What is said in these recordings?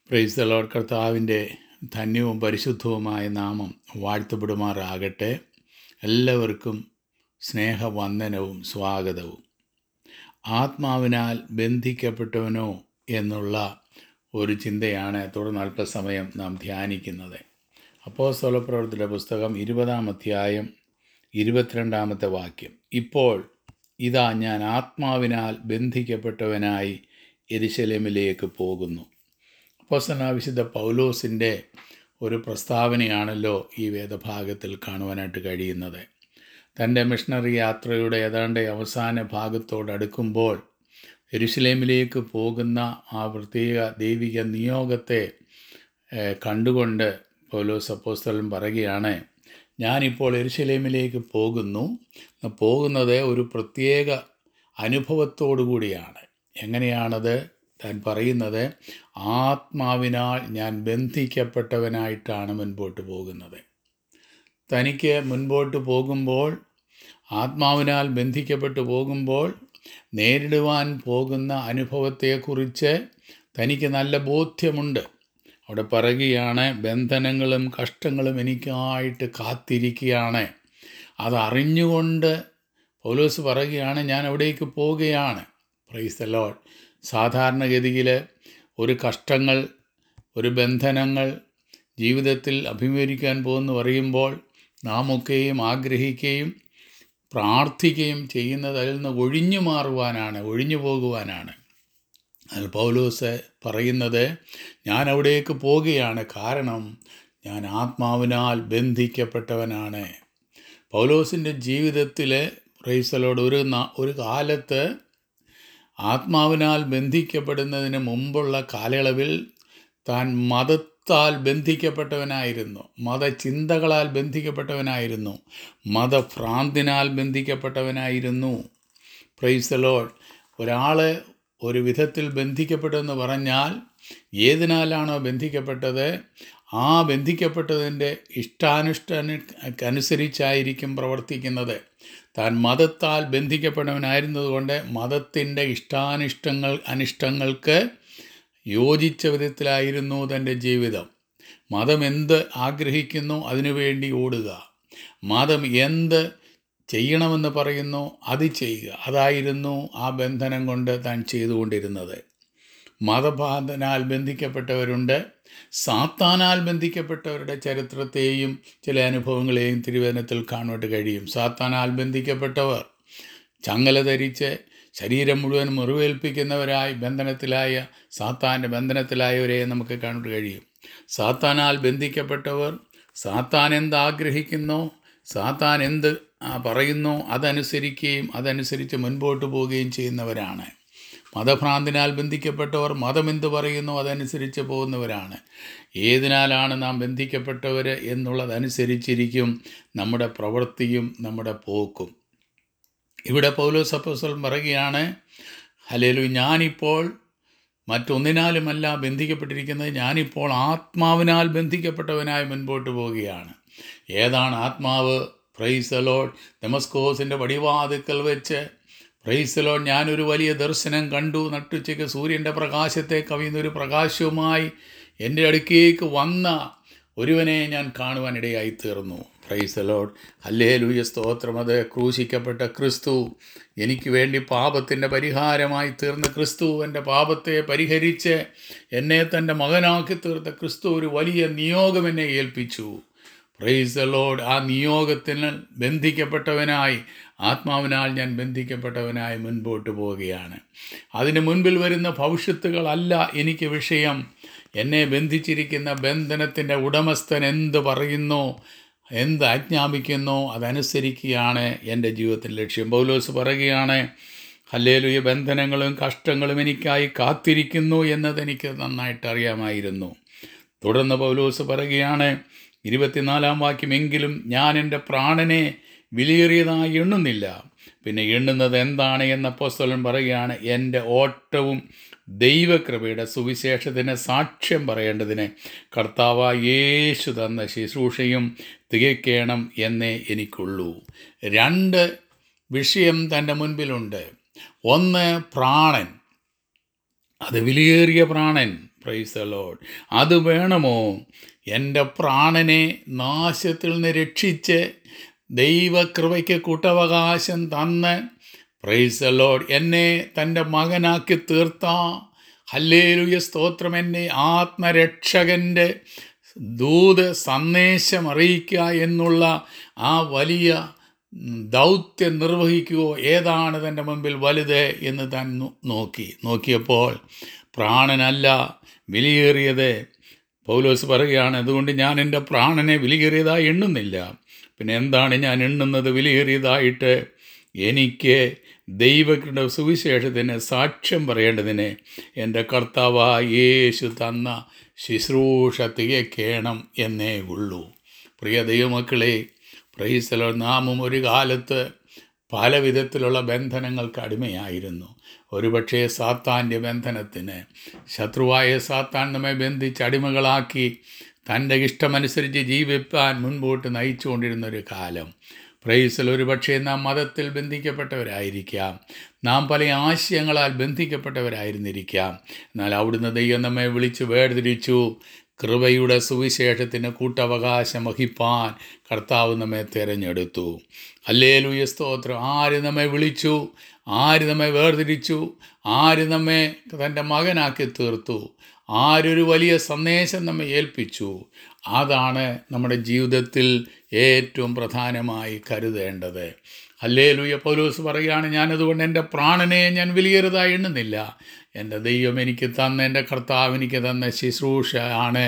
praise the Lord കർത്താവിൻ്റെ ധന്യവും പരിശുദ്ധവുമായ നാമം വാഴ്ത്തപ്പെടുമാറാകട്ടെ എല്ലാവർക്കും സ്നേഹവന്ദനവും സ്വാഗതവും ആത്മാവിനാൽ ബന്ധിക്കപ്പെട്ടവനോ എന്നുള്ള ഒരു ചിന്തയാണ് തുടർന്ന് അല്പസമയം നാം ധ്യാനിക്കുന്നത് അപ്പോൾ സ്വലപ്രവർത്തിയുടെ പുസ്തകം ഇരുപതാം അധ്യായം ഇരുപത്തിരണ്ടാമത്തെ വാക്യം ഇപ്പോൾ ഇതാ ഞാൻ ആത്മാവിനാൽ ബന്ധിക്കപ്പെട്ടവനായി എരിശലേമിലേക്ക് പോകുന്നു അപ്പോസ്തലനായ വിശുദ്ധ പൗലോസിൻ്റെ ഒരു പ്രസ്താവനയാണല്ലോ ഈ വേദഭാഗത്തിൽ കാണുവാനായിട്ട് കഴിയുന്നത് തൻ്റെ മിഷണറി യാത്രയുടെ ഏതാണ്ട് അവസാന ഭാഗത്തോടടുക്കുമ്പോൾ എരുസലേമിലേക്ക് പോകുന്ന ആ പ്രത്യേക ദൈവിക നിയോഗത്തെ ഏഹ്, കണ്ടുകൊണ്ട് പൗലോസ് അപ്പോസ്തലൻ പറയുകയാണ് ഞാനിപ്പോൾ എരുസലേമിലേക്ക് പോകുന്നു പോകുന്നത് ഒരു പ്രത്യേക അനുഭവത്തോടു കൂടിയാണ് എങ്ങനെയാണത് താൻ പറയുന്നത് ആത്മാവിനാൽ ഞാൻ ബന്ധിക്കപ്പെട്ടവനായിട്ടാണ് മുൻപോട്ട് പോകുന്നത് തനിക്ക് മുൻപോട്ട് പോകുമ്പോൾ ആത്മാവിനാൽ ബന്ധിക്കപ്പെട്ടു പോകുമ്പോൾ നേരിടുവാൻ പോകുന്ന അനുഭവത്തെക്കുറിച്ച് തനിക്ക് നല്ല ബോധ്യമുണ്ട് അവിടെ പറയുകയാണ് ബന്ധനങ്ങളും കഷ്ടങ്ങളും എനിക്കായിട്ട് കാത്തിരിക്കുകയാണ് അതറിഞ്ഞുകൊണ്ട് പൗലോസ് പറയുകയാണ് ഞാൻ അവിടേക്ക് പോവുകയാണ് പ്രൈസ് ദ ലോഡ് സാധാരണഗതിയിൽ ഒരു കഷ്ടങ്ങൾ ഒരു ബന്ധനങ്ങൾ ജീവിതത്തിൽ അഭിമുഖീകരിക്കാൻ പോകുന്നു പറയുമ്പോൾ നാം ഒക്കെയും ആഗ്രഹിക്കുകയും പ്രാർത്ഥിക്കുകയും ചെയ്യുന്നത് അതിൽ നിന്ന് ഒഴിഞ്ഞു മാറുവാനാണ് ഒഴിഞ്ഞു പോകുവാനാണ് അതിൽ പൗലോസ് പറയുന്നത് ഞാൻ അവിടേക്ക് പോവുകയാണ് കാരണം ഞാൻ ആത്മാവിനാൽ ബന്ധിക്കപ്പെട്ടവനാണ് പൗലോസിൻ്റെ ജീവിതത്തിൽ റൈസലോട് ഒരു ന- ഒരു കാലത്ത് ആത്മാവിനാൽ ബന്ധിക്കപ്പെടുന്നതിന് മുമ്പുള്ള കാലയളവിൽ താൻ മതത്താൽ ബന്ധിക്കപ്പെട്ടവനായിരുന്നു മതചിന്തകളാൽ ബന്ധിക്കപ്പെട്ടവനായിരുന്നു മതഭ്രാന്തിനാൽ ബന്ധിക്കപ്പെട്ടവനായിരുന്നു പ്രൈസ് ദ ലോഡ് ഒരാൾ ഒരു വിധത്തിൽ ബന്ധിക്കപ്പെട്ടെന്ന് പറഞ്ഞാൽ ഏതിനാലാണോ ബന്ധിക്കപ്പെട്ടത് ആ ബന്ധിക്കപ്പെട്ടതിൻ്റെ ഇഷ്ടാനുഷ്ഠാനുസരിച്ചായിരിക്കും പ്രവർത്തിക്കുന്നത് താൻ മതത്താൽ ബന്ധിക്കപ്പെട്ടവനായിരുന്നതുകൊണ്ട് മതത്തിൻ്റെ ഇഷ്ടാനിഷ്ടങ്ങൾ അനിഷ്ടങ്ങൾക്ക് യോജിച്ച വിധത്തിലായിരുന്നു തൻ്റെ ജീവിതം മതം എന്ത് ആഗ്രഹിക്കുന്നു അതിനുവേണ്ടി ഓടുക മതം എന്ത് ചെയ്യണമെന്ന് പറയുന്നു അത് ചെയ്യുക അതായിരുന്നു ആ ബന്ധനം കൊണ്ട് താൻ ചെയ്തുകൊണ്ടിരുന്നത് മതബാധനാൽ ബന്ധിക്കപ്പെട്ടവരുണ്ട് സാത്താനാൽ ബന്ധിക്കപ്പെട്ടവരുടെ ചരിത്രത്തെയും ചില അനുഭവങ്ങളെയും തിരുവചനത്തിൽ കാണുവാൻ കഴിയും സാത്താനാൽ ബന്ധിക്കപ്പെട്ടവർ ചങ്ങല ധരിച്ച് ശരീരം മുഴുവൻ മുറിവേൽപ്പിക്കുന്നവരായി ബന്ധനത്തിലായ സാത്താൻ്റെ ബന്ധനത്തിലായവരെ നമുക്ക് കാണാൻ കഴിയും സാത്താനാൽ ബന്ധിക്കപ്പെട്ടവർ സാത്താൻ എന്ത് ആഗ്രഹിക്കുന്നോ സാത്താൻ എന്ത് ആ, പറയുന്നോ അതനുസരിക്കുകയും അതനുസരിച്ച് മുൻപോട്ട് പോവുകയും ചെയ്യുന്നവരാണ് മതഭ്രാന്തിനാൽ ബന്ധിക്കപ്പെട്ടവർ മതമെന്ത് പറയുന്നു അതനുസരിച്ച് പോകുന്നവരാണ് ഏതിനാലാണ് നാം ബന്ധിക്കപ്പെട്ടവർ എന്നുള്ളതനുസരിച്ചിരിക്കും നമ്മുടെ പ്രവൃത്തിയും നമ്മുടെ പോക്കും ഇവിടെ പൗലോസ് അപ്പോസ്തലൻ പറയുകയാണ് ഹലേലു ഞാനിപ്പോൾ മറ്റൊന്നിനാലുമല്ല ബന്ധിക്കപ്പെട്ടിരിക്കുന്നത് ഞാനിപ്പോൾ ആത്മാവിനാൽ ബന്ധിക്കപ്പെട്ടവനായി മുൻപോട്ട് പോവുകയാണ് ഏതാണ് ആത്മാവ് പ്രൈസലോഡ് ഡെമസ്കോസിൻ്റെ വടിവാതുക്കൽ വെച്ച് പ്രൈസലോഡ് ഞാനൊരു വലിയ ദർശനം കണ്ടു നട്ടുച്ചയ്ക്ക് സൂര്യൻ്റെ പ്രകാശത്തെ കവിയുന്നൊരു പ്രകാശവുമായി എൻ്റെ അടുക്കേക്ക് വന്ന ഒരുവനെ ഞാൻ കാണുവാനിടയായി തീർന്നു പ്രൈസ് ലോഡ് ഹല്ലേ ലൂയ സ്തോത്രം അത് ക്രൂശിക്കപ്പെട്ട ക്രിസ്തു എനിക്ക് വേണ്ടി പാപത്തിൻ്റെ പരിഹാരമായി തീർന്ന ക്രിസ്തു എൻ്റെ പാപത്തെ പരിഹരിച്ച് എന്നെ തൻ്റെ മകനാക്കി തീർത്ത ക്രിസ്തു ഒരു വലിയ നിയോഗം എന്നെ ഏൽപ്പിച്ചു പ്രൈസ് ദ ലോഡ് ആ നിയോഗത്തിന് ബന്ധിക്കപ്പെട്ടവനായി ആത്മാവിനാൽ ഞാൻ ബന്ധിക്കപ്പെട്ടവനായി മുൻപോട്ട് പോവുകയാണ് അതിന് മുൻപിൽ വരുന്ന ഭവിഷ്യത്തുകളല്ല എനിക്ക് വിഷയം എന്നെ ബന്ധിച്ചിരിക്കുന്ന ബന്ധനത്തിൻ്റെ ഉടമസ്ഥൻ എന്ത് പറയുന്നോ എന്ത് ആജ്ഞാപിക്കുന്നോ അതനുസരിക്കുകയാണ് എൻ്റെ ജീവിതത്തിൻ്റെ ലക്ഷ്യം പൗലോസ് പറയുകയാണ് ഹല്ലേലുയ ബന്ധനങ്ങളും കഷ്ടങ്ങളും എനിക്കായി കാത്തിരിക്കുന്നു എന്നത് എനിക്ക് നന്നായിട്ട് അറിയാമായിരുന്നു തുടർന്ന് പൗലോസ് പറയുകയാണ് ഇരുപത്തിനാലാം വാക്യമെങ്കിലും ഞാൻ എൻ്റെ പ്രാണനെ വിലയേറിയതായി എണ്ണുന്നില്ല പിന്നെ എണ്ണുന്നത് എന്താണ് എന്ന അപ്പോസ്തലൻ പറയുകയാണ് എൻ്റെ ഓട്ടവും ദൈവകൃപയുടെ സുവിശേഷത്തിന് സാക്ഷ്യം പറയേണ്ടതിന് കർത്താവ് യേശു തന്ന ശുശ്രൂഷയും തികയ്ക്കണം എന്നേ എനിക്കുള്ളൂ രണ്ട് വിഷയം തൻ്റെ മുൻപിലുണ്ട് ഒന്ന് പ്രാണൻ അത് വിലയേറിയ പ്രാണൻ പ്രൈസ് ലോഡ് അത് വേണമോ എൻ്റെ പ്രാണനെ നാശത്തിൽ നിന്ന് രക്ഷിച്ച് ദൈവകൃപയ്ക്ക് കൂട്ടവകാശം തന്ന് പ്രൈസ് ലോഡ് എന്നെ തൻ്റെ മകനാക്കി തീർത്ത ഹല്ലേലുയ സ്തോത്രം എന്നെ ആത്മരക്ഷകൻ്റെ ദൂത് സന്ദേശം അറിയിക്കുക എന്നുള്ള ആ വലിയ ഉം, ദൗത്യം നിർവഹിക്കുകയോ ഏതാണ് തൻ്റെ മുമ്പിൽ വലുത് എന്ന് താൻ നോ- നോക്കി നോക്കിയപ്പോൾ പ്രാണനല്ല വിലയേറിയത് പൗലോസ് പറയുകയാണ് അതുകൊണ്ട് ഞാൻ എൻ്റെ പ്രാണനെ വിലയേറിയതായി എണ്ണുന്നില്ല പിന്നെ എന്താണ് ഞാൻ എണ്ണുന്നത് വിലയേറിയതായിട്ട് എനിക്ക് ദൈവങ്ങളുടെ സുവിശേഷത്തിന് സാക്ഷ്യം പറയേണ്ടതിന് എൻ്റെ കർത്താവായ യേശു തന്ന ശുശ്രൂഷ തികയ്ക്കണം എന്നേ ഉള്ളൂ പ്രിയ ദൈവമക്കളെ പ്രൈസലോ നാമും ഒരു കാലത്ത് പല വിധത്തിലുള്ള ബന്ധനങ്ങൾക്ക് അടിമയായിരുന്നു ഒരുപക്ഷേ സാത്താൻ്റെ ബന്ധനത്തിന് ശത്രുവായ സാത്താൻ നമ്മെ ബന്ധിച്ച് അടിമകളാക്കി തൻ്റെ ഇഷ്ടമനുസരിച്ച് ജീവിപ്പാൻ മുൻപോട്ട് നയിച്ചുകൊണ്ടിരുന്ന ഒരു കാലം പ്രൈസിൽ ഒരു പക്ഷേ നാം മതത്തിൽ ബന്ധിക്കപ്പെട്ടവരായിരിക്കാം നാം പല ആശയങ്ങളാൽ ബന്ധിക്കപ്പെട്ടവരായിരുന്നിരിക്കാം എന്നാൽ അവിടുന്ന് ദൈവം നമ്മെ വിളിച്ച് വേർതിരിച്ചു കൃപയുടെ സുവിശേഷത്തിന് കൂട്ടവകാശം വഹിപ്പാൻ കർത്താവ് നമ്മെ തിരഞ്ഞെടുത്തു അല്ലേലൂയ സ്തോത്രം ആര് നമ്മെ വിളിച്ചു ആര് നമ്മെ വേർതിരിച്ചു ആര് നമ്മെ തൻ്റെ മകനാക്കി തീർത്തു ആരൊരു വലിയ സന്ദേശം നമ്മെ ഏൽപ്പിച്ചു അതാണ് നമ്മുടെ ജീവിതത്തിൽ ഏറ്റവും പ്രധാനമായി കരുതേണ്ടത് അല്ലേലൂയ പൗലോസ് പറയുകയാണ് ഞാനതുകൊണ്ട് എൻ്റെ പ്രാണനെ ഞാൻ വിലയേറുതായി എണ്ണുന്നില്ല എൻ്റെ ദൈവം എനിക്ക് തന്ന എൻ്റെ കർത്താവ് എനിക്ക് തന്ന ശുശ്രൂഷ ആണ്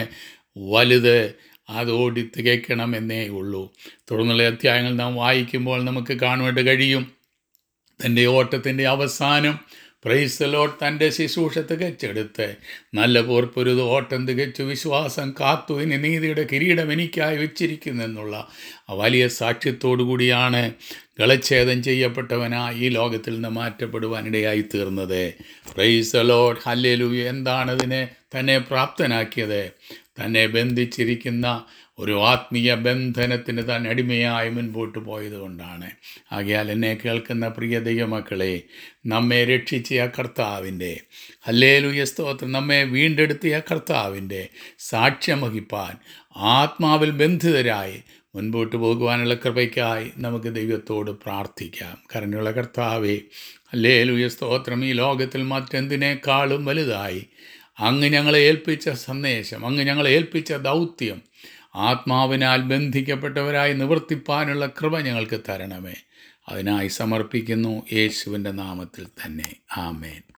വലുത് അത് ഓടി തികയ്ക്കണമെന്നേ ഉള്ളൂ തുടർന്നുള്ള അധ്യായങ്ങൾ നാം വായിക്കുമ്പോൾ നമുക്ക് കാണുവാൻ കഴിയും തൻ്റെ ഓട്ടത്തിൻ്റെ അവസാനം പ്രൈസലോട്ട് തൻ്റെ ശുശ്രൂഷ തികച്ചെടുത്ത് നല്ല പോർപ്പൊരുത് ഓട്ടം തികച്ചു വിശ്വാസം കാത്തു ഇനി നീതിയുടെ കിരീടം എനിക്കായി വെച്ചിരിക്കുന്നു എന്നുള്ള ആ വലിയ സാക്ഷ്യത്തോടു കൂടിയാണ് ഗളച്ഛേദം ചെയ്യപ്പെട്ടവനായി ഈ ലോകത്തിൽ നിന്ന് മാറ്റപ്പെടുവാനിടയായി തീർന്നത് പ്രൈസലോട്ട് ഹല്ലേലു എന്താണ് അതിനെ തന്നെ പ്രാപ്തനാക്കിയത് തന്നെ ബന്ധിച്ചിരിക്കുന്ന ഒരു ആത്മീയ ബന്ധനത്തിന് താൻ അടിമയായി മുൻപോട്ട് പോയതുകൊണ്ടാണ് ആകയാൽ എന്നെ കേൾക്കുന്ന പ്രിയ ദൈവമക്കളെ നമ്മെ രക്ഷിച്ച ആ കർത്താവിൻ്റെ ഹല്ലേലൂയ സ്തോത്രം നമ്മെ വീണ്ടെടുത്തിയ കർത്താവിൻ്റെ സാക്ഷ്യം വഹിപ്പാൻ ആത്മാവിൽ ബന്ധിതരായി മുൻപോട്ട് പോകുവാനുള്ള കൃപയ്ക്കായി നമുക്ക് ദൈവത്തോട് പ്രാർത്ഥിക്കാം കരുണയുള്ള കർത്താവെ ഹല്ലേലൂയ സ്തോത്രം ഈ ലോകത്തിൽ മറ്റെന്തിനേക്കാളും വലുതായി അങ്ങ് ഞങ്ങളെ ഏൽപ്പിച്ച സന്ദേശം അങ്ങ് ഞങ്ങളെ ഏൽപ്പിച്ച ദൗത്യം ആത്മാവിനാൽ ബന്ധിക്കപ്പെട്ടവരായി നിവർത്തിപ്പാനുള്ള കൃപ ഞങ്ങൾക്ക് തരണമേ അതിനായി സമർപ്പിക്കുന്നു യേശുവിൻ്റെ നാമത്തിൽ തന്നെ ആമേൻ